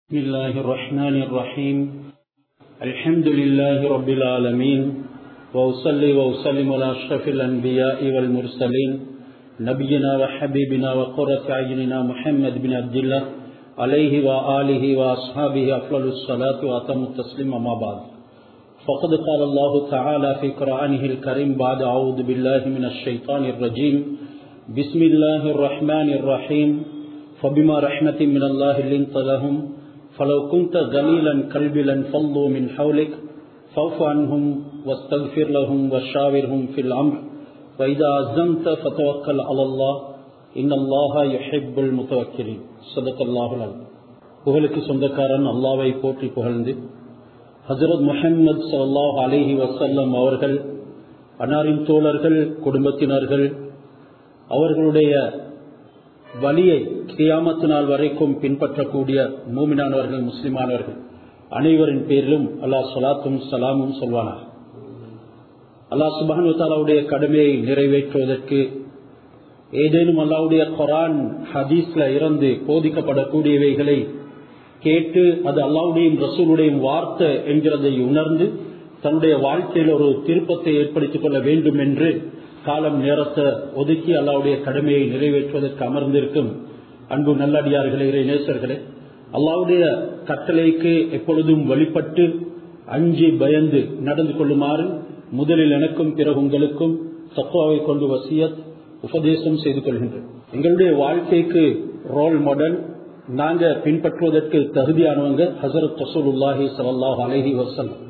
بسم الله الرحمن الرحيم الحمد لله رب العالمين وأصلي وأسلم على أشرف الأنبياء والمرسلين نبينا وحبيبنا وقرة أعيننا محمد بن عبد الله عليه وآله وأصحابه أفضل الصلاة وأتم التسليم أما بعد فقد قال الله تعالى في قرآنه الكريم بعد أعوذ بالله من الشيطان الرجيم بسم الله الرحمن الرحيم فبما رحمة من الله لنت لهم فلو كنت غليلا قلبا لانفضوا من حولك فاعف عنهم واستغفر لهم وشاورهم في الأمر وإذا عزمت فتوكل على الله إن الله يحب المتوكلين صدق الله العظيم புகழுக்கு சொந்தக்காரன் அல்லாவை போற்றி புகழ்ந்து ஹசரத் முஹம்மது சல்லாஹ் அலிஹி வசல்லம் அவர்கள் அன்னாரின் தோழர்கள் குடும்பத்தினர்கள் அவர்களுடைய வழியை கியாமத்து நாள் வரைக்கும் பின்பற்றக்கூடிய மூமினானவர்கள் முஸ்லிமானவர்கள் அனைவரின் பேரிலும் அல்லாஹ் சலாத்தும் சலாமும் சொல்வானார் அல்லாஹ் சுபானு தாலாவுடைய கடமையை நிறைவேற்றுவதற்கு ஏதேனும் அல்லாவுடைய கொரான் ஹதீஸ்ல இருந்து போதிக்கப்படக்கூடியவைகளை கேட்டு அது அல்லாவுடையும் ரசூலுடையும் வார்த்தை என்கிறதை உணர்ந்து தன்னுடைய வாழ்க்கையில் ஒரு திருப்பத்தை ஏற்படுத்திக் கொள்ள வேண்டும் என்று காலம் நேரத்தை ஒதுக்கி அல்லாவுடைய கடமையை நிறைவேற்றுவதற்கு அமர்ந்திருக்கும் அன்பு நல்லடியார்களே இறை நேசர்களே அல்லாவுடைய கட்டளைக்கு எப்பொழுதும் வழிபட்டு அஞ்சி பயந்து நடந்து கொள்ளுமாறு முதலில் எனக்கும் பிறகு உங்களுக்கும் தக்குவாவை கொண்டு வசியத் உபதேசம் செய்து கொள்கின்றேன் எங்களுடைய வாழ்க்கைக்கு ரோல் மாடல் நாங்க பின்பற்றுவதற்கு தகுதியானவங்க ஹசரத் ரசூலுல்லாஹி சல்லாஹ் அலஹி வசல்லம்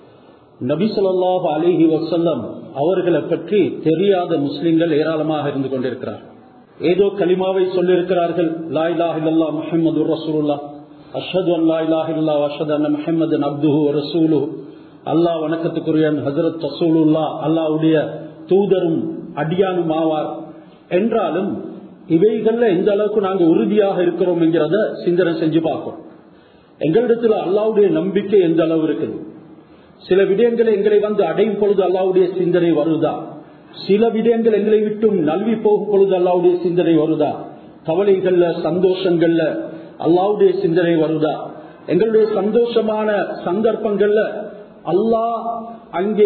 நபி சொல்லாஹ் அலிஹி வசல்லம் அவர்களை பற்றி தெரியாத முஸ்லிம்கள் ஏராளமாக இருந்து கொண்டிருக்கிறார் ஏதோ கலிமாவை சொல்லியிருக்கிறார்கள் லா இலாஹ் இல்லல்லா முஹம்மது ரசூலுல்லா அஷது அல்லா இலாஹ் இல்லா அஷத் அண்ண முஹம்மது அப்துஹு ரசூலு அல்லாஹ் வணக்கத்துக்குரியன் ஹசரத் ரசூலுல்லா அல்லாவுடைய தூதரும் அடியானும் ஆவார் என்றாலும் இவைகள்ல எந்த அளவுக்கு நாங்க உறுதியாக இருக்கிறோம் என்கிறத சிந்தனை செஞ்சு பார்ப்போம் எங்களிடத்துல அல்லாவுடைய நம்பிக்கை எந்த அளவு இருக்குது சில விடயங்கள் எங்களை வந்து அடையும் பொழுது அல்லாவுடைய சிந்தனை வருதா சில விடயங்கள் எங்களை விட்டும் நல்வி போகும் பொழுது அல்லாவுடைய சிந்தனை வருதா கவலைகள்ல சந்தோஷங்கள்ல அல்லாவுடைய சிந்தனை வருதா எங்களுடைய சந்தோஷமான சந்தர்ப்பங்கள்ல அல்லாஹ் அங்கே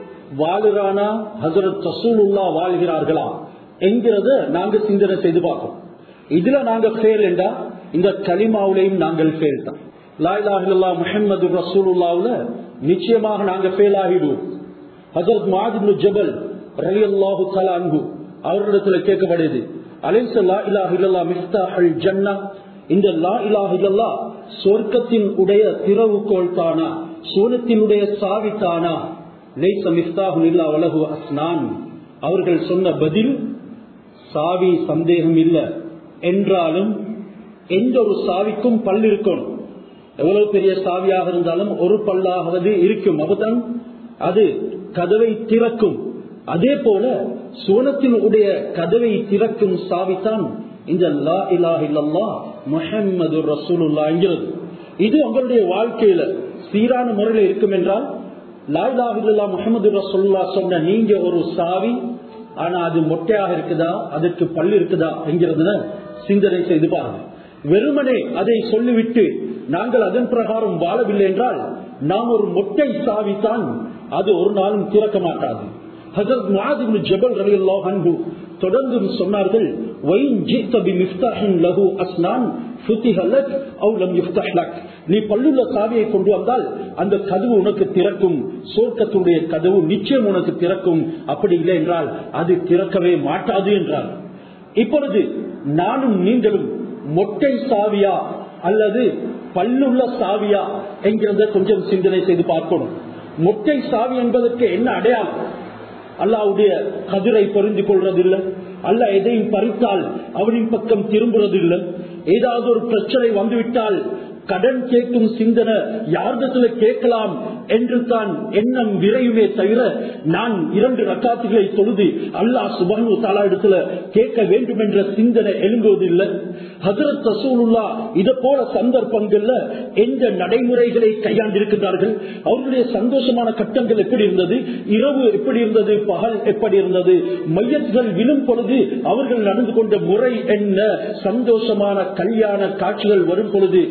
வாழுறானா ஹசரத் ரசூலுல்லா வாழ்கிறார்களா என்கிறத நாங்க சிந்தனை செய்து பார்ப்போம் இதுல நாங்க ஃபெயில் என்றா இந்த கலிமாவிலையும் நாங்கள் ஃபெயில் தான் லாயிலாஹில்லா முஹம்மது ரசூலுல்லாவுல நிச்சயமாக நாங்க ஃபெயில் ஆகிடுவோம் ஹசரத் மாதிரி ஜபல் ரலி அல்லாஹு அன்பு அவர்களிடத்துல கேட்கப்படுது அலைச லா இலாஹில்லா மிஃப்தாஹல் ஜன்னா இந்த லா இலாஹில்லா சொர்க்கத்தின் உடைய திறவுகோள் தானா சூனத்தினுடைய சாவி தானா லைச மிஃப்தாஹு இல்லா வலகு அஸ்னான் அவர்கள் சொன்ன பதில் சாவி சந்தேகம் இல்லை என்றாலும் எந்த ஒரு சாவிக்கும் பல் இருக்கணும் எவ்வளவு பெரிய சாவியாக இருந்தாலும் ஒரு பல்லாவது இருக்கும் அப்பதான் அது கதவை திறக்கும் அதே போல சோனத்தின் உடைய கதவை திறக்கும் சாவித்தான் இந்த லா இலா இல்லல்லா முஹம்மது ரசூலுல்லா என்கிறது இது உங்களுடைய வாழ்க்கையில சீரான முறையில் இருக்கும் என்றால் லா இலா இல்லல்லா முகமது ரசூல்லா சொன்ன நீங்க ஒரு சாவி ஆனா அது மொட்டையாக இருக்குதா அதற்கு பல் இருக்குதா என்கிறதுல சிந்தனை செய்து பாருங்க வெறுமனே அதை சொல்லிவிட்டு நாங்கள் அதன் பிரகாரம் வாழவில்லை என்றால் நாம் ஒரு மொட்டை சாவித்தான் அது ஒரு நாளும் திறக்க மாட்டாது ஜபல் ரலி அன்பு தொடர்ந்து சொன்னார்கள் நீ பல்லுள்ள சாவியை கொண்டு வந்தால் அந்த கதவு உனக்கு திறக்கும் சோர்க்கத்துடைய கதவு நிச்சயம் உனக்கு திறக்கும் அப்படி இல்லை என்றால் அது திறக்கவே மாட்டாது என்றார் இப்பொழுது நானும் நீங்களும் மொட்டை சாவியா அல்லது பல்லுள்ள சாவியா என்கிறத கொஞ்சம் சிந்தனை செய்து பார்க்கணும் மொட்டை சாவி என்பதற்கு என்ன அடையாளம் அல்லாவுடைய கதிரை பொருந்திக் கொள்றதில்லை அல்ல எதையும் பறித்தால் அவனின் பக்கம் திரும்புறதில்லை ஏதாவது ஒரு பிரச்சனை வந்துவிட்டால் கடன் கேட்கும் சிந்தனை யாரிடத்துல கேட்கலாம் என்று தான் எண்ணம் விரையுமே தவிர நான் இரண்டு ரக்காத்துகளை தொழுது அல்லாஹ் சுபானு தாலா இடத்துல கேட்க வேண்டும் என்ற சிந்தனை எழும்புவதில்லை ஹசரத் ரசூலுல்லா இதை போல சந்தர்ப்பங்கள்ல எந்த நடைமுறைகளை கையாண்டிருக்கிறார்கள் அவர்களுடைய சந்தோஷமான கட்டங்கள் எப்படி இருந்தது இரவு எப்படி இருந்தது பகல் எப்படி இருந்தது மையத்துகள் விழும் பொழுது அவர்கள் நடந்து கொண்ட முறை என்ன சந்தோஷமான கல்யாண காட்சிகள் வரும் பொழுது அவர்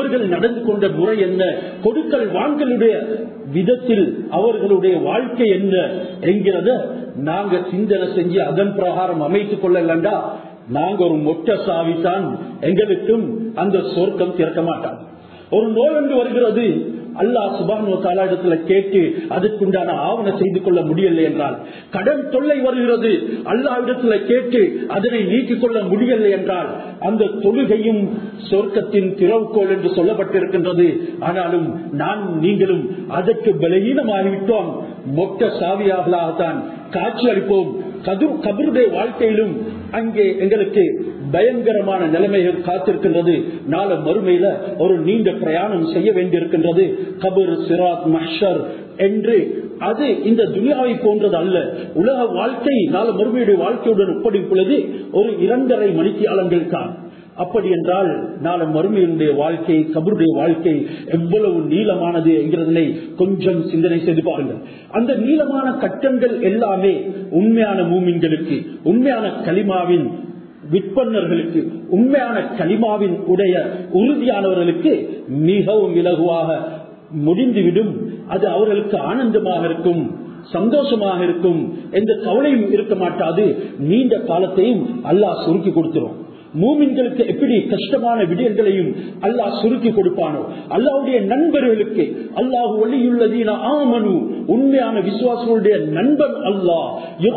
அவர்கள் நடந்து கொண்ட முறை என்ன கொடுக்கல் வாங்கலுடைய விதத்தில் அவர்களுடைய வாழ்க்கை என்ன என்கிறத நாங்க சிந்தனை செஞ்சு அதன் பிரகாரம் அமைத்துக் கொள்ளலண்டா நாங்க ஒரு மொட்டை சாவித்தான் எங்களுக்கும் அந்த சொர்க்கம் திறக்க மாட்டாங்க ஒரு நோய் ஒன்று வருகிறது அல்லாஹ் சுபானு தாலாடத்துல கேட்டு அதுக்குண்டான ஆவண செய்து கொள்ள முடியலை என்றால் கடன் தொல்லை வருகிறது அல்லாவிடத்துல கேட்டு அதனை நீக்கிக் கொள்ள முடியலை என்றால் அந்த தொழுகையும் சொர்க்கத்தின் திறவுகோள் என்று சொல்லப்பட்டிருக்கின்றது ஆனாலும் நான் நீங்களும் அதற்கு பலகீனமாகிவிட்டோம் மொட்ட சாவியாகலாகத்தான் காட்சி அளிப்போம் கபருடைய வாழ்க்கையிலும் அங்கே எங்களுக்கு பயங்கரமான நிலைமைகள் காத்திருக்கின்றது நாள மறுமையில ஒரு நீண்ட பிரயாணம் செய்ய வேண்டியிருக்கின்றது கபர் சிராத் மஹர் என்று அது இந்த துனியாவை போன்றது அல்ல உலக வாழ்க்கை நாள மறுமையுடைய வாழ்க்கையுடன் ஒப்படைப்புள்ளது ஒரு இரண்டரை மணித்தியாலங்கள் தான் அப்படி என்றால் நாளை மறுமையினுடைய வாழ்க்கை கபருடைய வாழ்க்கை எவ்வளவு நீளமானது என்கிறதனை கொஞ்சம் சிந்தனை செய்து பாருங்கள் அந்த நீளமான கட்டங்கள் எல்லாமே உண்மையான மூமின்களுக்கு உண்மையான களிமாவின் விற்பனர்களுக்கு உண்மையான களிமாவின் உடைய உறுதியானவர்களுக்கு மிகவும் இலகுவாக முடிந்துவிடும் அது அவர்களுக்கு ஆனந்தமாக இருக்கும் சந்தோஷமாக இருக்கும் எந்த கவலையும் இருக்க மாட்டாது நீண்ட காலத்தையும் அல்லாஹ் சுருக்கி கொடுத்துரும் மூமின்களுக்கு எப்படி கஷ்டமான விடயங்களையும் அல்லாஹ் சுருக்கி கொடுப்பானோ அல்லாவுடைய நண்பர்களுக்கு அல்லாஹ் ஒளியுள்ளதீன ஆமனு உண்மையான விசுவாசங்களுடைய நண்பன் அல்லாஹ்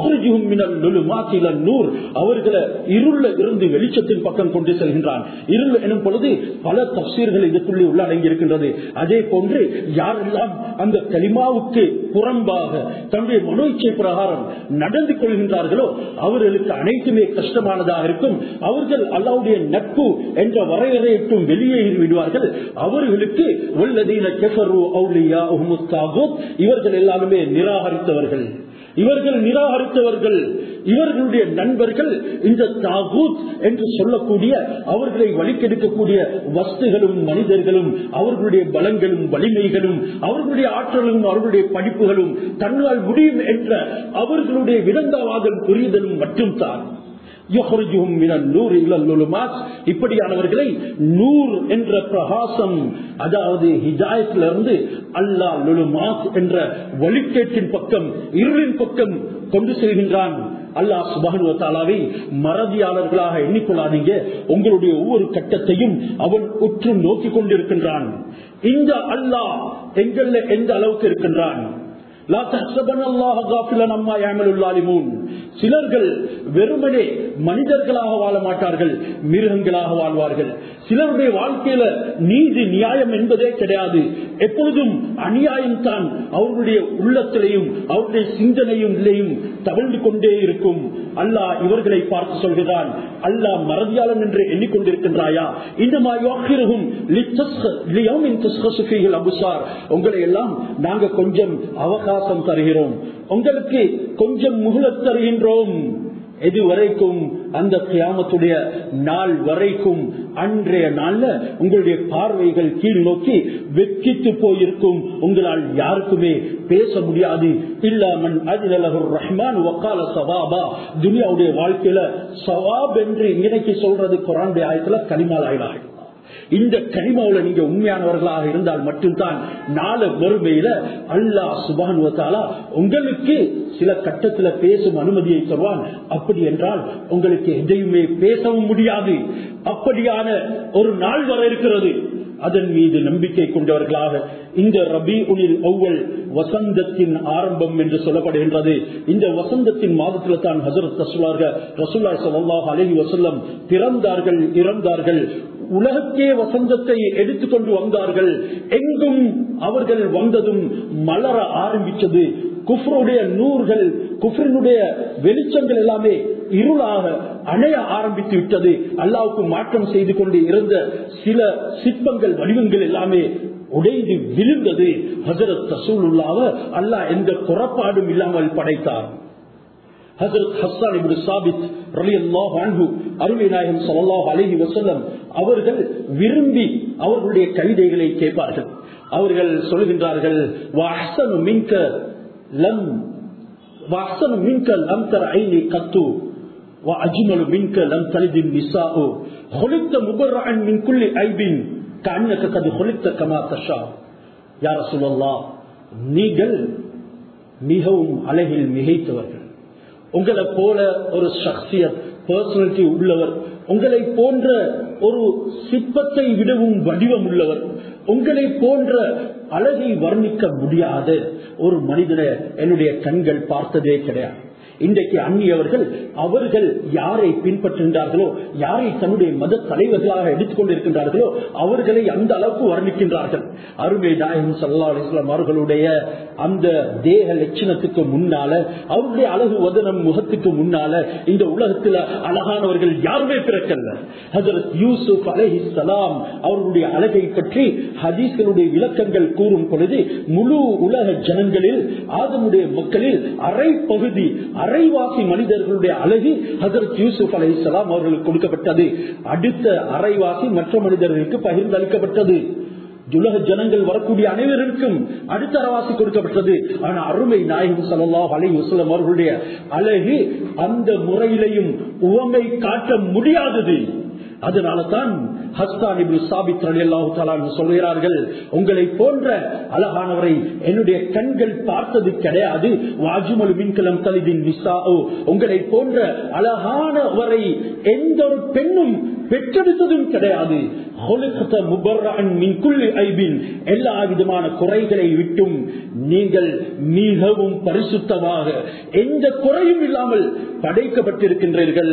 நூர் அவர்களை இருள இருந்து வெளிச்சத்தின் பக்கம் கொண்டு செல்கின்றான் இருள் எனும் பொழுது பல தப்சீர்கள் இதற்குள்ளே உள்ளடங்கி இருக்கின்றது அதே போன்று யாரெல்லாம் அந்த கலிமாவுக்கு புறம்பாக தன்னுடைய மனோ இச்சை பிரகாரம் நடந்து கொள்கின்றார்களோ அவர்களுக்கு அனைத்துமே கஷ்டமானதாக இருக்கும் அவர்கள் அல்லாவுடைய நட்பு என்ற வரையறையற்றும் வெளியேறி விடுவார்கள் அவர்களுக்கு உள்ளதீன கெஃபரு அவுலியா இவர்கள் எல்லாருமே நிராகரித்தவர்கள் இவர்கள் நிராகரித்தவர்கள் இவர்களுடைய நண்பர்கள் இந்த தாகூத் என்று சொல்லக்கூடிய அவர்களை வழிக்கெடுக்கக்கூடிய வஸ்துகளும் மனிதர்களும் அவர்களுடைய பலங்களும் வலிமைகளும் அவர்களுடைய ஆற்றலும் அவர்களுடைய படிப்புகளும் தன்னால் முடியும் என்ற அவர்களுடைய விடந்தாவாதம் புரிதலும் மட்டும்தான் இப்படியானவர்களை நூர் என்ற பிரகாசம் அதாவது ஹிஜாயத்திலிருந்து அல்லா லுலுமாஸ் என்ற வழிகேட்டின் பக்கம் இருளின் பக்கம் கொண்டு செல்கின்றான் அல்லாஹ் சுபானுவத்தாலாவை மறதியாளர்களாக எண்ணிக்கொள்ளாதீங்க உங்களுடைய ஒவ்வொரு கட்டத்தையும் அவன் உற்று நோக்கி கொண்டிருக்கின்றான் இந்த அல்லாஹ் எங்கள எந்த அளவுக்கு இருக்கின்றான் சிலர்கள் வெறுமனே மனிதர்களாக வாழ மாட்டார்கள் மிருகங்களாக வாழ்வார்கள் சிலருடைய வாழ்க்கையில நீதி நியாயம் என்பதே கிடையாது எப்பொழுதும் அநியாயம் தான் அவர்களுடைய உள்ளத்திலையும் அவருடைய சிந்தனையும் இல்லையும் தவழ்ந்து கொண்டே இருக்கும் அல்லாஹ் இவர்களை பார்த்து சொல்கிறான் அல்லாஹ் மறதியாளன் என்று எண்ணிக்கொண்டிருக்கின்றாயா இந்த அபுசார் உங்களை எல்லாம் நாங்க கொஞ்சம் அவகாசம் தருகிறோம் உங்களுக்கு கொஞ்சம் முகலத் தருகின்றோம் எது வரைக்கும் அந்த கியாமத்துடைய நாள் வரைக்கும் அன்றைய நாள்ல உங்களுடைய பார்வைகள் கீழ் நோக்கி வெக்கித்து போயிருக்கும் உங்களால் யாருக்குமே பேச முடியாது இல்லாமன் அதிலகர் ரஹ்மான் வக்கால சவாபா துனியாவுடைய வாழ்க்கையில சவாப் என்று இன்னைக்கு சொல்றது குரானுடைய ஆயத்துல கனிமால் ஆயிடாக இந்த கனிமாவில நீங்க உண்மையானவர்களாக இருந்தால் மட்டும்தான் நாள வறுமையில அல்லாஹ் சுபானுவத்தாலா உங்களுக்கு சில கட்டத்துல பேசும் அனுமதியை தருவான் அப்படி என்றால் உங்களுக்கு எதையுமே பேசவும் முடியாது அப்படியான ஒரு நாள் வர இருக்கிறது அதன் மீது நம்பிக்கை கொண்டவர்களாக இந்த ரபி உனில் ஒவ்வொல் வசந்தத்தின் ஆரம்பம் என்று சொல்லப்படுகின்றது இந்த வசந்தத்தின் மாதத்தில் தான் ஹசரத் ரசுலாக ரசுல்லா சல்லாஹ் அலஹி வசல்லம் பிறந்தார்கள் இறந்தார்கள் உலகக்கே வசந்தத்தை எடுத்துக்கொண்டு வந்தார்கள் எங்கும் அவர்கள் வந்ததும் மலர ஆரம்பித்தது குஃப்ருடைய நூறுகள் குஃப்ரினுடைய வெளிச்சங்கள் எல்லாமே இருளாக அணைய ஆரம்பித்து விட்டது அல்லாவுக்கு மாற்றம் செய்து கொண்டு இருந்த சில சிற்பங்கள் வடிவங்கள் எல்லாமே உடைந்து விழுந்தது ஹசரத் ரசூலுல்லாவ அல்லாஹ் எந்த குறப்பாடும் இல்லாமல் படைத்தார் ஹசரத் ஹஸ்ஸான் இப்னு சாபித் ரலியல்லாஹு அன்ஹு அருமை நாயகம் ஸல்லல்லாஹு அலைஹி வஸல்லம் அவர்கள் விரும்பி அவர்களுடைய கவிதைகளை கேட்பார்கள் அவர்கள் சொல்கின்றார்கள் வஅஹ்சனு மின்க லம் வஅஹ்சனு மின்க லம் தர ஐனி கத்து وأجمل منك لم تلد النساء خلقت مبرعا من كل عيب கண்ணக்கு கது கொலித்த கமா தஷா யார சொல்லலாம் நீங்கள் மிகவும் அழகில் மிகைத்தவர்கள் உங்களை போல ஒரு சக்தியர் பர்சனாலிட்டி உள்ளவர் உங்களை போன்ற ஒரு சிற்பத்தை விடவும் வடிவம் உள்ளவர் உங்களை போன்ற அழகை வர்ணிக்க முடியாத ஒரு மனிதனை என்னுடைய கண்கள் பார்த்ததே கிடையாது இன்றைக்கு அந்நியவர்கள் அவர்கள் யாரை பின்பற்றுகின்றார்களோ யாரை தன்னுடைய மத தலைவர்களாக எடுத்துக்கொண்டிருக்கின்றார்களோ அவர்களை அந்த அளவுக்கு வர்ணிக்கின்றார்கள் அருமை நாயகம் சல்லா அலிஸ்லாம் அவர்களுடைய அந்த தேக லட்சணத்துக்கு முன்னால அவருடைய அழகு வதனம் முகத்துக்கு முன்னால இந்த உலகத்தில் அழகானவர்கள் யாருமே பிறக்கல்ல ஹசரத் யூசுப் அலஹி சலாம் அவர்களுடைய அழகை பற்றி ஹதீஸ்களுடைய விளக்கங்கள் கூறும் பொழுது முழு உலக ஜனங்களில் ஆதமுடைய மக்களில் அரை பகுதி அரைவாசி மனிதர்களுடைய அழகு ஹசரத் யூசுப் அலை சலாம் அவர்களுக்கு கொடுக்கப்பட்டது அடுத்த அரைவாசி மற்ற மனிதர்களுக்கு பகிர்ந்தளிக்கப்பட்டது உலக ஜனங்கள் வரக்கூடிய அனைவருக்கும் அடுத்த அரவாசி கொடுக்கப்பட்டது ஆனா அருமை நாயகம் சல்லா அலை வசலம் அவர்களுடைய அழகு அந்த முறையிலையும் உவமை காட்ட முடியாதது அதனால தான் ஹஸ்தான் இப்னு சாபித் ரலியல்லாஹு தஆலா சொல்கிறார்கள் உங்களை போன்ற அழகானவரை என்னுடைய கண்கள் பார்த்தது கிடையாது வாஜுமல் மின்கலம் தலிதின் நிசாஓ உங்களை போன்ற அழகானவரை எந்த ஒரு பெண்ணும் பெற்றெடுத்ததும் கிடையாது எல்லா விதமான குறைகளை விட்டும் நீங்கள் மிகவும் பரிசுத்தமாக எந்த குறையும் இல்லாமல் படைக்கப்பட்டிருக்கின்றீர்கள்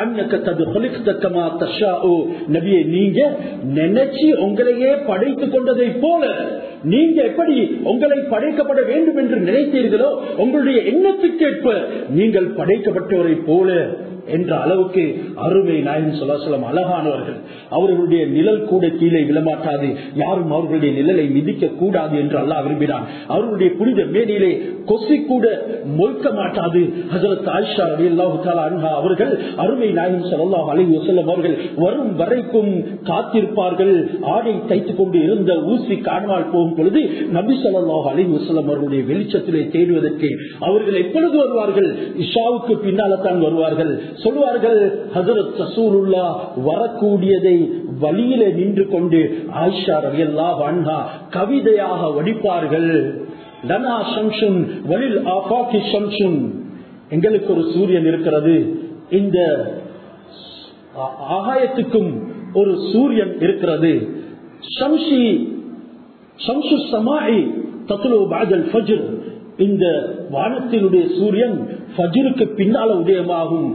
நபியை நீங்க நினைச்சு உங்களையே படைத்துக் கொண்டதை போல நீங்க எப்படி உங்களை படைக்கப்பட வேண்டும் என்று நினைத்தீர்களோ உங்களுடைய எண்ணத்துக்கேற்ப நீங்கள் படைக்கப்பட்டவரை போல என்ற அளவுக்கு அருமை நாயன் சொல்லாசலம் அழகானவர்கள் அவர்களுடைய நிழல் கூட கீழே விழமாட்டாது யாரும் அவர்களுடைய நிழலை மிதிக்க கூடாது என்று அல்லாஹ் விரும்பினான் அவர்களுடைய புனித மேனியிலே கொசி கூட மொய்க்க மாட்டாது ஹசரத் ஆயிஷா அலி அல்லாஹு அவர்கள் அருமை நாயன் சொல்லாஹ் அலி வசல்லம் அவர்கள் வரும் வரைக்கும் காத்திருப்பார்கள் ஆடை தைத்துக் கொண்டு இருந்த ஊசி காணாமல் போகும் பொழுது நபி சொல்லாஹ் அலி வசல்லம் அவர்களுடைய வெளிச்சத்திலே தேடுவதற்கு அவர்கள் எப்பொழுது வருவார்கள் இஷாவுக்கு பின்னால தான் வருவார்கள் சொல்வார்கள் ஹசரத் ரசூலுல்லா வரக்கூடியதை வழியில நின்று கொண்டு ஆயிஷா ரவியல்லா வான்ஹா கவிதையாக வடிப்பார்கள் லனா ஷம்ஷுன் வலில் ஆஃபாக்கி ஷம்ஷுன் எங்களுக்கு ஒரு சூரியன் இருக்கிறது இந்த ஆகாயத்துக்கும் ஒரு சூரியன் இருக்கிறது ஷம்ஷி ஷம்ஷு சமாயி தத்துலோ பாதல் ஃபஜ்ர் இந்த வானத்தினுடைய சூரியன் ஃபஜ்ருக்கு பின்னால உதயமாகும்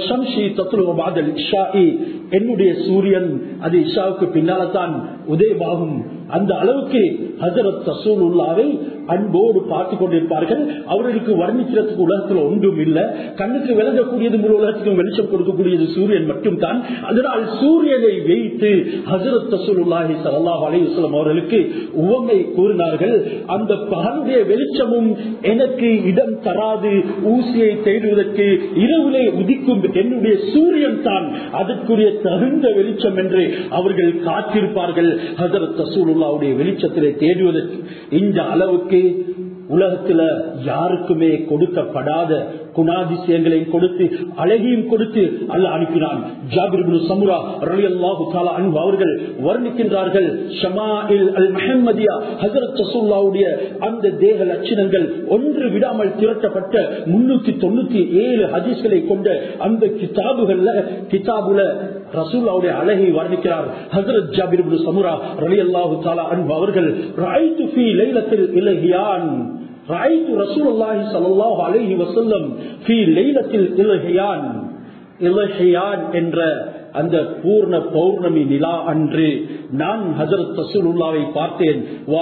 என்னுடைய சூரியன் அது இஷாவுக்கு பின்னால தான் உதயமாகும் அந்த அளவுக்கு ஹசரத் ரசூலுல்லாவை அன்போடு பார்த்து கொண்டிருப்பார்கள் அவர்களுக்கு வர்ணிக்கிறதுக்கு உலகத்தில் ஒன்றும் இல்லை கண்ணுக்கு விளங்கக்கூடியது முழு உலகத்துக்கும் வெளிச்சம் கொடுக்கக்கூடியது சூரியன் மட்டும் தான் அதனால் சூரியனை வைத்து ஹசரத் ரசூலுல்லாஹி சல்லாஹ் அலையுஸ்லாம் அவர்களுக்கு உவமை கூறினார்கள் அந்த பகலுடைய வெளிச்சமும் எனக்கு இடம் தராது ஊசியை தேடுவதற்கு இரவுலே உதிக்கும் என்னுடைய சூரியன் தான் அதற்குரிய தகுந்த வெளிச்சம் என்று அவர்கள் காத்திருப்பார்கள் ஹசரத் ரசூலுல்லாவுடைய வெளிச்சத்திலே தேடுவதற்கு இந்த அளவுக்கு உலகத்துல யாருக்குமே கொடுக்கப்படாத குணாதிசயங்களை கொடுத்து அழகியும் கொடுத்து அல்ல அனுப்பினான் ஜாபிர் சமுரா ரலி அல்லாஹு அன்பு அவர்கள் வர்ணிக்கின்றார்கள் ஷமாஇல் அல் மஹம்மதியா ஹசரத் ரசூல்லாவுடைய அந்த தேக லட்சணங்கள் ஒன்று விடாமல் திரட்டப்பட்ட முன்னூத்தி தொண்ணூத்தி ஏழு ஹதீஸ்களை கொண்ட அந்த கிதாபுகள்ல கிதாபுல ரசூல்லாவுடைய அழகை வர்ணிக்கிறார் ஹசரத் ஜாபிர் சமுரா ரலி அல்லாஹு தாலா அன்பு அவர்கள் ராய்து ஃபி லைலத்தில் இலகியான் رأيت رسول الله صلى الله عليه وسلم في ليلة الإلهيان இலஹியான் என்ற அந்த பூர்ண பௌர்ணமி நிலா அன்று நான் ஹசரத் ரசூலுல்லாவை பார்த்தேன்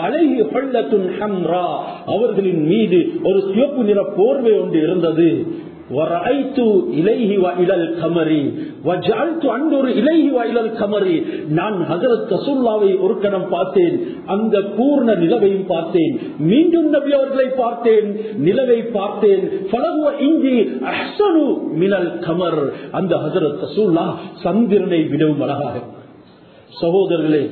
அவர்களின் மீது ஒரு சிவப்பு நிற போர்வை ஒன்று இருந்தது நான் ஹசரத் ரசூல்லாவை ஒரு கணம் பார்த்தேன் அந்த பூர்ண நிலவையும் பார்த்தேன் மீண்டும் நபி அவர்களை பார்த்தேன் நிலவை பார்த்தேன் இஞ்சி அஹ்சனு மினல் கமர் அந்த ஹசரத் ரசூல்லா சந்திரனை விடவும் அழகாக சகோதரர்களே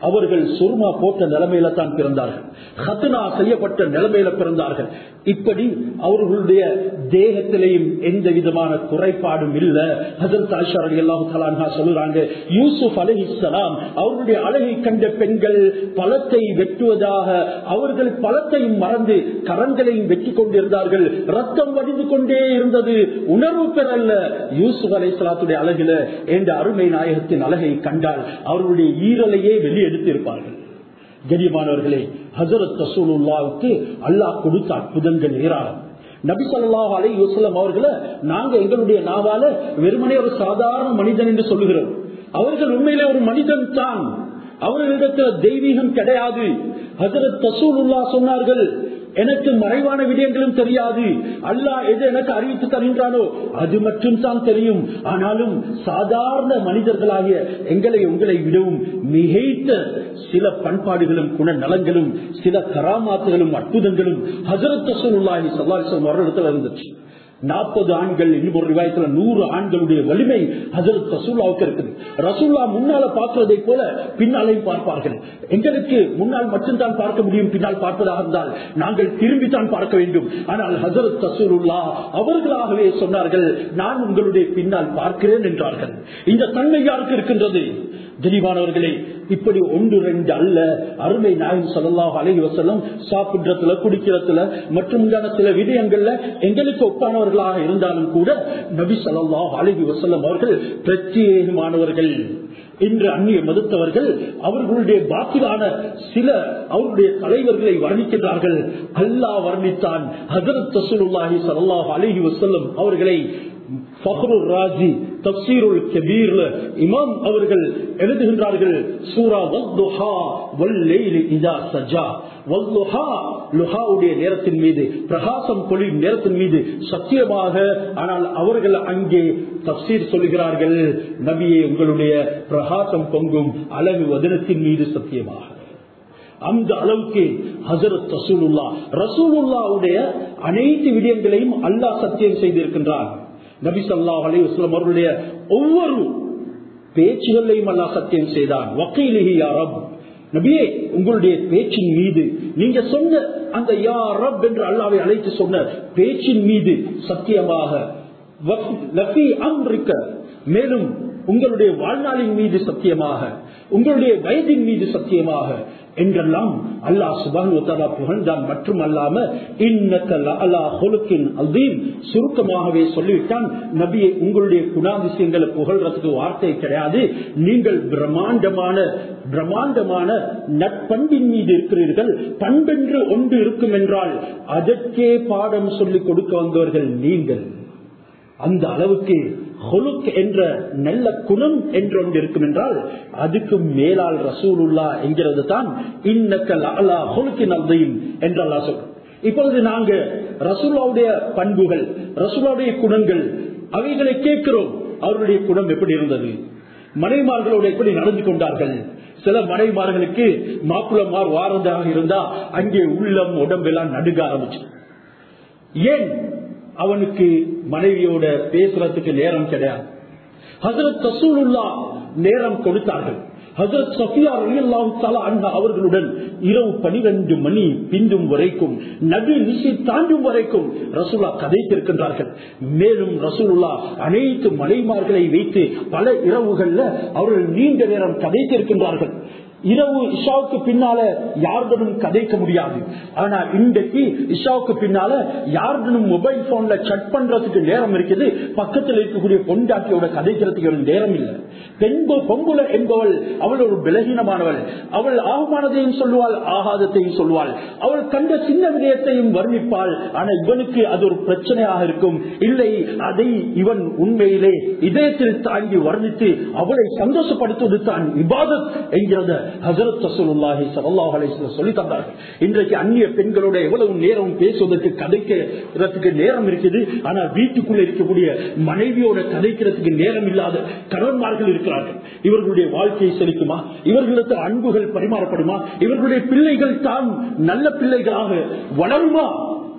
அவர்கள் சுர்மா போட்ட நிலைமையில தான் பிறந்தார்கள் ஹத்னா செய்யப்பட்ட நிலைமையில பிறந்தார்கள் இப்படி அவர்களுடைய தேகத்திலேயும் எந்த விதமான குறைபாடும் இல்ல ஹசரத் ஆஷா அலி அல்லாஹு சொல்லுறாங்க யூசுப் அலி இஸ்லாம் அவர்களுடைய அழகை கண்ட பெண்கள் பழத்தை வெட்டுவதாக அவர்கள் பழத்தையும் மறந்து கரங்களையும் வெட்டி கொண்டிருந்தார்கள் ரத்தம் வடிந்து கொண்டே இருந்தது உணர்வு பெறல்ல யூசுப் அலை சலாத்துடைய அழகில என்ற அருமை நாயகத்தின் அழகை கண்டால் அவர்களுடைய ஈரலையே வெளியெடுத்து இருப்பார்கள் கனியமானவர்களே ஹசரத் ரசூலுல்லாவுக்கு அல்லாஹ் கொடுத்த அற்புதங்கள் ஏராளம் நபி சொல்லாஹ் அலை யூசலம் அவர்களை நாங்க எங்களுடைய நாவால வெறுமனே ஒரு சாதாரண மனிதன் என்று சொல்லுகிறோம் அவர்கள் உண்மையிலே ஒரு மனிதன் தான் அவர்களிடத்தில் தெய்வீகம் கிடையாது ஹசரத் ரசூலுல்லா சொன்னார்கள் எனக்கு மறைவான விடயங்களும் தெரியாது அல்லாஹ் எது எனக்கு அறிவித்து தருகின்றானோ அது மட்டும் தான் தெரியும் ஆனாலும் சாதாரண மனிதர்களாகிய எங்களை உங்களை விடவும் மிகைத்த சில பண்பாடுகளும் குணநலங்களும் சில கராமாத்துகளும் அற்புதங்களும் ஹசரத் ரசூலுல்லாஹி சல்லாஹம் அவர்களிடத்தில் இருந்துச்சு நாற்பது ஆண்கள் இன்னொரு ரிவாயத்துல நூறு ஆண்களுடைய வலிமை ஹசரத் ரசூல்லாவுக்கு இருக்குது ரசூல்லா முன்னால பார்க்கிறதை போல பின்னாலையும் பார்ப்பார்கள் எங்களுக்கு முன்னால் மட்டும்தான் பார்க்க முடியும் பின்னால் பார்ப்பதாக இருந்தால் நாங்கள் திரும்பித்தான் பார்க்க வேண்டும் ஆனால் ஹசரத் ரசூலுல்லா அவர்களாகவே சொன்னார்கள் நான் உங்களுடைய பின்னால் பார்க்கிறேன் என்றார்கள் இந்த தன்மை யாருக்கு இருக்கின்றது தெளிவானவர்களே இப்படி ஒன்று ரெண்டு அல்ல அருமை நாயகம் சொல்லலாம் அழகி வசலம் சாப்பிடுறதுல குடிக்கிறதுல மற்றும் சில விடயங்கள்ல எங்களுக்கு ஒப்பானவர்களாக இருந்தாலும் கூட நபி சொல்லலாம் அழகி வசல்லம் அவர்கள் பிரத்யேகமானவர்கள் இன்று அந்நிய மறுத்தவர்கள் அவர்களுடைய பாக்கிலான சில அவருடைய தலைவர்களை வர்ணிக்கின்றார்கள் அல்லாஹ் வர்ணித்தான் ஹசரத் தசூலுல்லாஹி சல்லாஹ் அலஹி வசல்லம் அவர்களை ராஜி தப்சீருல் கபீர்ல இமாம் அவர்கள் எழுதுகின்றார்கள் சூரா வல்துஹா வல்லைலி இதா சஜா வல்துஹா லுஹாவுடைய நேரத்தின் மீது பிரகாசம் பொழியும் நேரத்தின் மீது சத்தியமாக ஆனால் அவர்கள் அங்கே தப்சீர் சொல்லுகிறார்கள் நபியே உங்களுடைய பிரகாசம் பொங்கும் அழகு வதனத்தின் மீது சத்தியமாக அந்த அளவுக்கு ஹசரத் ரசூலுல்லா ரசூலுல்லாவுடைய அனைத்து விடயங்களையும் அல்லாஹ் சத்தியம் செய்திருக்கின்றான் நபி சொல்லா அலி வஸ்லம் அவர்களுடைய ஒவ்வொரு பேச்சுகளையும் அல்லா சத்தியம் செய்தான் வக்கீலிஹி யாரப் நபியே உங்களுடைய பேச்சின் மீது நீங்க சொன்ன அந்த யா ரப் என்று அல்லாவை அழைத்து சொன்ன பேச்சின் மீது சத்தியமாக மேலும் உங்களுடைய வாழ்நாளின் மீது சத்தியமாக உங்களுடைய வயதின் மீது சத்தியமாக என்றெல்லாம் அல்லாஹ் சுபான் புகழ்ந்தான் மட்டும் அல்லாம அல்தீம் சுருக்கமாகவே சொல்லிவிட்டான் நபியை உங்களுடைய குணாதிசயங்களை புகழ்றதுக்கு வார்த்தை கிடையாது நீங்கள் பிரம்மாண்டமான பிரம்மாண்டமான நட்பண்பின் மீது இருக்கிறீர்கள் பண்பென்று ஒன்று இருக்கும் என்றால் அதற்கே பாடம் சொல்லிக் கொடுக்க வந்தவர்கள் நீங்கள் அந்த அளவுக்கு ஹொலுக் என்ற நல்ல குணம் என்று ஒன்று இருக்கும் என்றால் அதுக்கு மேலால் ரசூலுல்லா என்கிறது தான் இன்னக்கல் அலா ஹொலுக்கின் அல்தையும் என்றல்லா சொல்றோம் இப்பொழுது நாங்க ரசூலாவுடைய பண்புகள் ரசூலாவுடைய குணங்கள் அவைகளை கேட்கிறோம் அவருடைய குணம் எப்படி இருந்தது மனைமார்களோடு எப்படி நடந்து கொண்டார்கள் சில மனைமார்களுக்கு மாப்பிளமார் வாரதாக இருந்தா அங்கே உள்ளம் உடம்பெல்லாம் நடுங்க ஆரம்பிச்சு ஏன் அவனுக்கு மனைவியோட பேசுறதுக்கு நேரம் கிடையாது ஹசரத் தசூலுல்லா நேரம் கொடுத்தார்கள் ஹசரத் சஃபியா அண்ணா அவர்களுடன் இரவு பனிரெண்டு மணி பிந்தும் வரைக்கும் நடு நிசை தாண்டும் வரைக்கும் ரசூலா கதைத்திருக்கின்றார்கள் மேலும் ரசூலுல்லா அனைத்து மலைமார்களை வைத்து பல இரவுகள்ல அவர்கள் நீண்ட நேரம் கதைத்திருக்கின்றார்கள் இரவு இஷாவுக்கு பின்னால யாருடனும் கதைக்க முடியாது ஆனா இன்றைக்கு இஷாவுக்கு பின்னால யாருடனும் மொபைல் போன்ல சட் பண்றதுக்கு நேரம் இருக்குது பக்கத்தில் இருக்கக்கூடிய பொண்டாட்டியோட கதைக்கிறதுக்கு ஒரு நேரம் இல்லை பெண்பு பொங்குல என்பவள் அவள் ஒரு பலகீனமானவள் அவள் ஆகமானதையும் சொல்லுவாள் ஆகாதத்தையும் சொல்லுவாள் அவள் கண்ட சின்ன விடயத்தையும் வர்ணிப்பாள் ஆனா இவனுக்கு அது ஒரு பிரச்சனையாக இருக்கும் இல்லை அதை இவன் உண்மையிலே இதயத்தில் தாங்கி வர்ணித்து அவளை சந்தோஷப்படுத்துவது தான் விவாதத் என்கிறத ஹசரத் ரசூலுல்லாஹி ஸல்லல்லாஹு அலைஹி வஸல்லம் சொல்லி தந்தார்கள் இன்றைக்கு அந்நிய பெண்களோட எவ்வளவு நேரம் பேசுவதற்கு கதைக்கிறதுக்கு நேரம் இருக்குது ஆனா வீட்டுக்குள்ள இருக்கக்கூடிய மனைவியோட கதைக்கிறதுக்கு நேரம் இல்லாத கணவன்மார்கள் இருக்கிறார்கள் இவர்களுடைய வாழ்க்கையை செலுத்துமா இவர்களுக்கு அன்புகள் பரிமாறப்படுமா இவர்களுடைய பிள்ளைகள் தான் நல்ல பிள்ளைகளாக வளருமா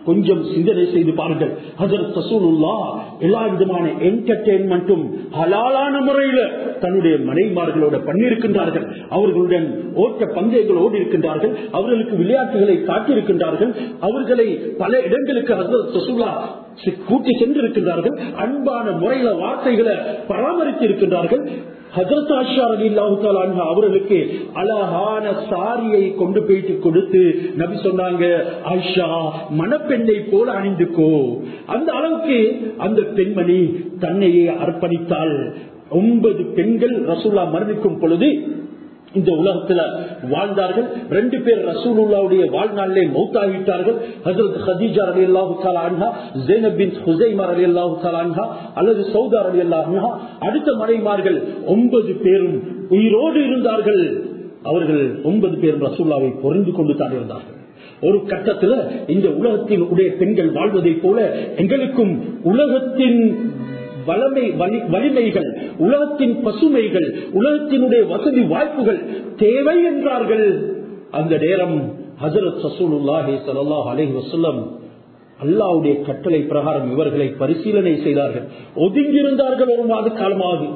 கொஞ்சம் சிந்தனை செய்து பாருங்கள் ஹசரத் ரசூலுல்லா எல்லா விதமான என்டர்டெயின்மெண்ட்டும் ஹலாலான முறையில தன்னுடைய மனைமார்களோட பண்ணியிருக்கின்றார்கள் அவர்களுடன் ஓட்ட பந்தயங்கள் ஓடி இருக்கின்றார்கள் அவர்களுக்கு விளையாட்டுகளை காட்டியிருக்கின்றார்கள் அவர்களை பல இடங்களுக்கு ஹசரத் ரசூலா கூட்டி சென்றிருக்கின்றார்கள் அன்பான முறையில வார்த்தைகளை பராமரித்து இருக்கின்றார்கள் ஹசரத் ஆஷா அலி அல்லாஹு அவர்களுக்கு அழகான சாரியை கொண்டு போயிட்டு கொடுத்து நபி சொன்னாங்க ஆயிஷா மணப்பெண்ணை போல அணிந்துக்கோ அந்த அளவுக்கு அந்த பெண்மணி தன்னையே அர்ப்பணித்தால் ஒன்பது பெண்கள் ரசூல்லா மரணிக்கும் பொழுது இந்த உலகத்துல வாழ்ந்தார்கள் ரெண்டு பேர் ரசூலுல்லாவுடைய வாழ்நாளிலே மௌத்தாகிவிட்டார்கள் ஹசரத் ஹதீஜா அலி அல்லாஹு அன்ஹா ஜெய்னப் பின் ஹுசைமார் அலி அல்லாஹு அன்ஹா அல்லது சௌதார் அலி அல்லாஹா அடுத்த மனைமார்கள் ஒன்பது பேரும் உயிரோடு இருந்தார்கள் அவர்கள் ஒன்பது பேரும் ரசூல்லாவை பொறிந்து கொண்டு தான் இருந்தார்கள் ஒரு கட்டத்துல இந்த உலகத்தின் உடைய பெண்கள் வாழ்வதை போல எங்களுக்கும் உலகத்தின் வளமை வலிமைகள் உலகத்தின் பசுமைகள் உலகத்தினுடைய வசதி வாய்ப்புகள் தேவை என்றார்கள் அந்த நேரம் ஹசரத் சசூலுல்லாஹி சல்லாஹ் அலஹி வசல்லம் அல்லாவுடைய கட்டளை பிரகாரம் இவர்களை பரிசீலனை செய்தார்கள் ஒதுங்கியிருந்தார்கள் ஒரு மாத காலமாக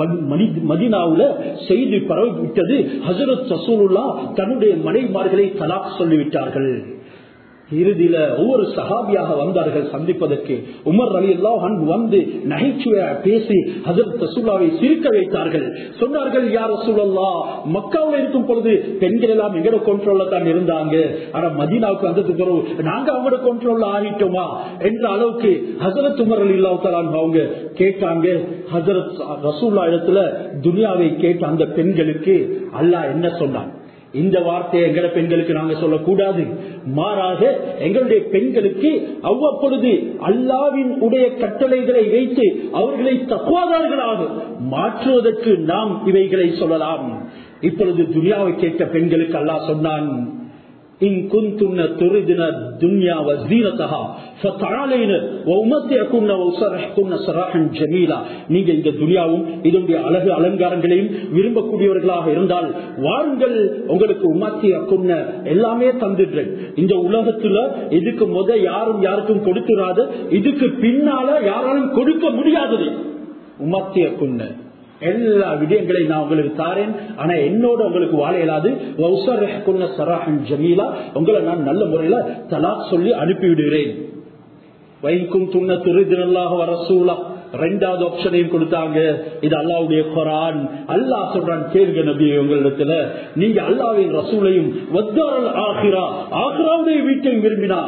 மதினாவுல செய்தி பரவிவிட்டது ஹசரத் சசூலுல்லா தன்னுடைய மனைமார்களை தலாக் சொல்லிவிட்டார்கள் இறுதியில ஒவ்வொரு சகாபியாக வந்தார்கள் சந்திப்பதற்கு உமர் அலி அல்லாஹ் வந்து நகைச்சுவையா பேசி ஹசரத் ரசூல்லாவை சிரிக்க வைத்தார்கள் சொன்னார்கள் யார் ரசூலல்லா மக்காவில் இருக்கும் பொழுது பெண்கள் எல்லாம் எங்கட கண்ட்ரோல்ல தான் இருந்தாங்க ஆனா மதீனாவுக்கு வந்ததுக்கு பிறகு நாங்க அவங்களோட கண்ட்ரோல்ல ஆகிட்டோமா என்ற அளவுக்கு ஹசரத் உமர் அலி அல்லாஹ் அவங்க கேட்டாங்க ஹசரத் ரசூல்லா இடத்துல துனியாவை கேட்ட அந்த பெண்களுக்கு அல்லாஹ் என்ன சொன்னான் இந்த வார்த்தையை எங்கட பெண்களுக்கு நாங்க சொல்லக்கூடாது மாறாக எங்களுடைய பெண்களுக்கு அவ்வப்பொழுது அல்லாவின் உடைய கட்டளைகளை வைத்து அவர்களை தக்குவாதார்களாக மாற்றுவதற்கு நாம் இவைகளை சொல்லலாம் இப்பொழுது துனியாவை கேட்ட பெண்களுக்கு அல்லாஹ் சொன்னான் إن كنتن تردن الدنيا وزينتها فتعالين وأمتعكن وأسرحكن سراحا جميلا நீங்க இந்த துனியாவும் இதனுடைய அழகு அலங்காரங்களையும் விரும்பக்கூடியவர்களாக இருந்தால் வாருங்கள் உங்களுக்கு உமத்திய கொன்ன எல்லாமே தந்துடுறேன் இந்த உலகத்துல இதுக்கு முத யாரும் யாருக்கும் கொடுத்துடாத இதுக்கு பின்னால யாராலும் கொடுக்க முடியாதது உமத்திய கொன்ன எல்லா விடயங்களையும் நான் உங்களுக்கு தாரேன் ஆனா என்னோட உங்களுக்கு வாழ இயலாது ஜமீலா உங்களை நான் நல்ல முறையில தலாக் சொல்லி அனுப்பிவிடுகிறேன் வைக்கும் துண்ண திருதிரல்லாக வர சூழா ரெண்டாவது ஆப்ஷனையும் கொடுத்தாங்க இது அல்லாவுடைய குரான் அல்லாஹ் சொல்றான் கேளுங்க நபி உங்களிடத்துல நீங்க அல்லாவின் ரசூலையும் வத்தாரல் ஆகிரா ஆகிராவுடைய வீட்டையும் விரும்பினா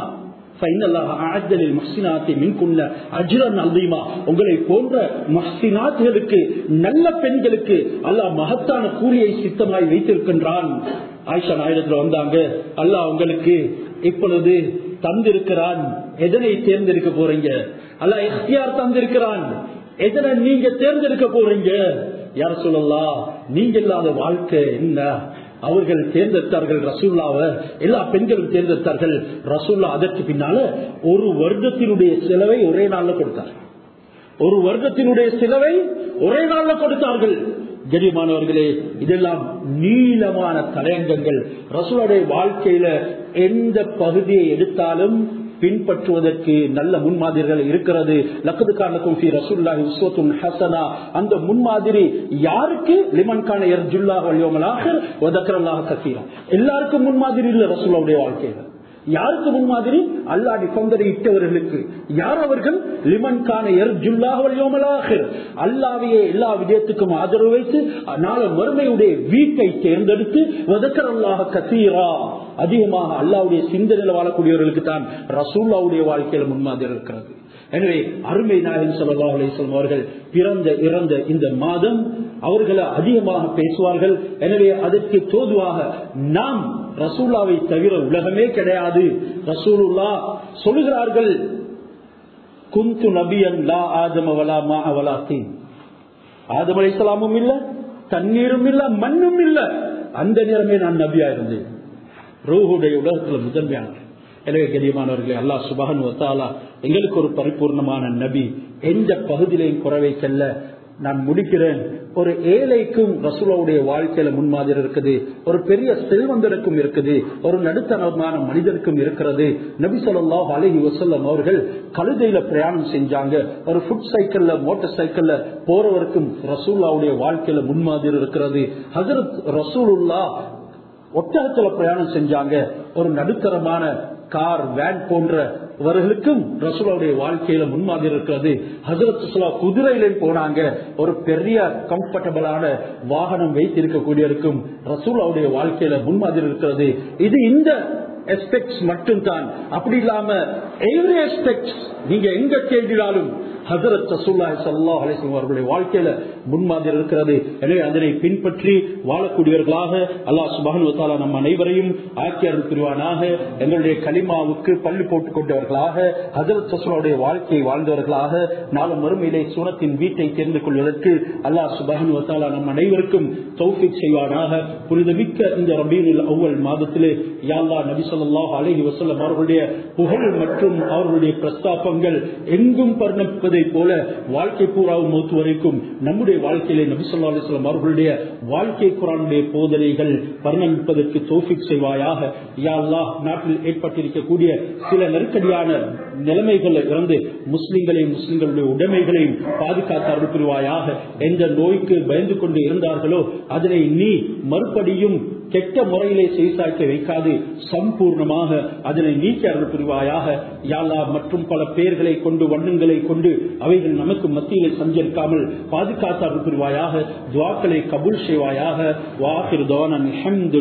உங்களை போன்ற மஹ்சினாத்களுக்கு நல்ல பெண்களுக்கு அல்லாஹ் மகத்தான கூலியை சித்தமாய் வைத்திருக்கின்றான் ஆயிஷா நாயிடத்துல வந்தாங்க அல்லாஹ் உங்களுக்கு இப்பொழுது தந்திருக்கிறான் எதனை தேர்ந்தெடுக்க போறீங்க அல்ல எஸ்டிஆர் தந்திருக்கிறான் எதனை நீங்க தேர்ந்தெடுக்க போறீங்க யார சொல்லலாம் நீங்க இல்லாத வாழ்க்கை என்ன அவர்கள் தேர்ந்தெடுத்தார்கள் ரசூல்லாவை எல்லா பெண்களும் தேர்ந்தெடுத்தார்கள் ரசூல்லா அதற்கு பின்னால ஒரு வருடத்தினுடைய செலவை ஒரே நாள்ல கொடுத்தார் ஒரு வருடத்தினுடைய செலவை ஒரே நாள்ல கொடுத்தார்கள் கரிமானவர்களே இதெல்லாம் நீளமான தலையங்கங்கள் ரசூலுடைய வாழ்க்கையில எந்த பகுதியை எடுத்தாலும் பின்பற்றுவதற்கு நல்ல முன்மாதிரிகள் இருக்கிறது லக்கதுக்கான ரசூல்லாஹி உஸ்வத்துன் ஹசனா அந்த முன்மாதிரி யாருக்கு லிமன் கான எர்ஜுல்லா வழியோமலாக ஒதக்கரல்லாக கசீரா எல்லாருக்கும் முன்மாதிரி இல்ல ரசூல்லாவுடைய வாழ்க்கையில யாருக்கு முன்மாதிரி அல்லா நிபந்தனை இட்டவர்களுக்கு யார் அவர்கள் லிமன் கான அல்லாவையே எல்லா விடயத்துக்கும் ஆதரவு வைத்து நாள மறுமையுடைய வீட்டை தேர்ந்தெடுத்து வதக்கர் அல்லாஹ் கசீரா அதிகமாக அல்லாவுடைய சிந்தனையில் வாழக்கூடியவர்களுக்கு தான் ரசூல்லாவுடைய வாழ்க்கையில முன்மாதிரி இருக்கிறது எனவே அருமை நாயகன் சல்லா அலிஸ்லாம் அவர்கள் பிறந்த இறந்த இந்த மாதம் அவர்களை அதிகமாக பேசுவார்கள் எனவே அதற்கு தோதுவாக நாம் ரசூல்லாவை தவிர உலகமே கிடையாது ரசூலுல்லா சொல்லுகிறார்கள் குந்து நபியன் லா ஆதம் அவலா மா அவலா தீன் ஆதம் அலிஸ்லாமும் இல்ல தண்ணீரும் இல்ல மண்ணும் இல்ல அந்த நேரமே நான் நபியா இருந்தேன் ரூஹுடைய உலகத்துல முதன்மையானவர் எனவே கரியமானவர்களே அல்லா சுபகன் ஒத்தாலா எங்களுக்கு ஒரு பரிபூர்ணமான நபி எந்த பகுதியிலையும் குறை வைக்கல நான் முடிக்கிறேன் ஒரு ஏழைக்கும் ரசூலாவுடைய வாழ்க்கையில முன்மாதிரி இருக்குது ஒரு பெரிய செல்வந்தருக்கும் இருக்குது ஒரு நடுத்தரமான மனிதருக்கும் இருக்கிறது நபி சொல்லாஹ் அலஹி வசல்லம் அவர்கள் கழுதையில பிரயாணம் செஞ்சாங்க ஒரு ஃபுட் சைக்கிள்ல மோட்டார் சைக்கிள்ல போறவருக்கும் ரசூல்லாவுடைய வாழ்க்கையில முன்மாதிரி இருக்கிறது ஹசரத் ரசூலுல்லா ஒட்டகத்துல பிரயாணம் செஞ்சாங்க ஒரு நடுத்தரமான கார் வேன் போன்றவர்களுக்கும் ரசூலாவுடைய வாழ்க்கையில முன்மாதிரி இருக்கிறது ஹசரத் சுலா குதிரையில போனாங்க ஒரு பெரிய கம்ஃபர்டபுளான வாகனம் வைத்திருக்கக்கூடியவருக்கும் ரசூலாவுடைய வாழ்க்கையில முன்மாதிரி இருக்கிறது இது இந்த எஸ்பெக்ட்ஸ் மட்டும்தான் அப்படி இல்லாம எவ்ரி எஸ்பெக்ட்ஸ் நீங்க எங்க கேள்வினாலும் ஹசரத் ரசூல்லாய் சல்லா அலிஸ்லாம் அவர்களுடைய வாழ்க்கையில முன்மாதிரி இருக்கிறது எனவே அதனை பின்பற்றி வாழக்கூடியவர்களாக அல்லாஹ் சுபானு தாலா நம் அனைவரையும் ஆக்கியர்கள் புரிவானாக எங்களுடைய கலிமாவுக்கு பள்ளி போட்டுக் கொண்டவர்களாக ஹசரத் ரசூலாவுடைய வாழ்க்கையை வாழ்ந்தவர்களாக நாளும் மறுமையிலே சூனத்தின் வீட்டை தெரிந்து கொள்வதற்கு அல்லாஹ் சுபானு தாலா நம் அனைவருக்கும் தௌஃபிக் செய்வானாக புனிதமிக்க இந்த ரபீனில் அவ்வல் மாதத்திலே யாழ்லா நபி சொல்லாஹ் அலஹி வசல்லம் அவர்களுடைய புகழ் மற்றும் அவர்களுடைய பிரஸ்தாபங்கள் எங்கும் பர்ணப்ப இருப்பதை போல வாழ்க்கை பூராவும் மூத்து வரைக்கும் நம்முடைய வாழ்க்கையிலே நபி சொல்லா அலிஸ்லாம் அவர்களுடைய வாழ்க்கை குரானுடைய போதனைகள் பரிணமிப்பதற்கு தோஃபிக் செய்வாயாக யா அல்லாஹ் நாட்டில் ஏற்பட்டிருக்கக்கூடிய சில நெருக்கடியான நிலைமைகள் இருந்து முஸ்லிம்களையும் முஸ்லிம்களுடைய உடைமைகளையும் பாதுகாத்து அருள் புரிவாயாக எந்த நோய்க்கு பயந்து கொண்டு இருந்தார்களோ அதனை நீ மறுபடியும் கெட்ட முறையிலே செய்சாய்க்க வைக்காது சம்பூர்ணமாக அதனை நீக்கி அருள் புரிவாயாக யாலா மற்றும் பல பெயர்களை கொண்டு வண்ணங்களை கொண்டு அவைகள் நமக்கு மத்தியிலே சஞ்சரிக்காமல் பாதுகாத்து அருள் புரிவாயாக துவாக்களை கபூல் செய்வாயாக வாஹிர் தோனன்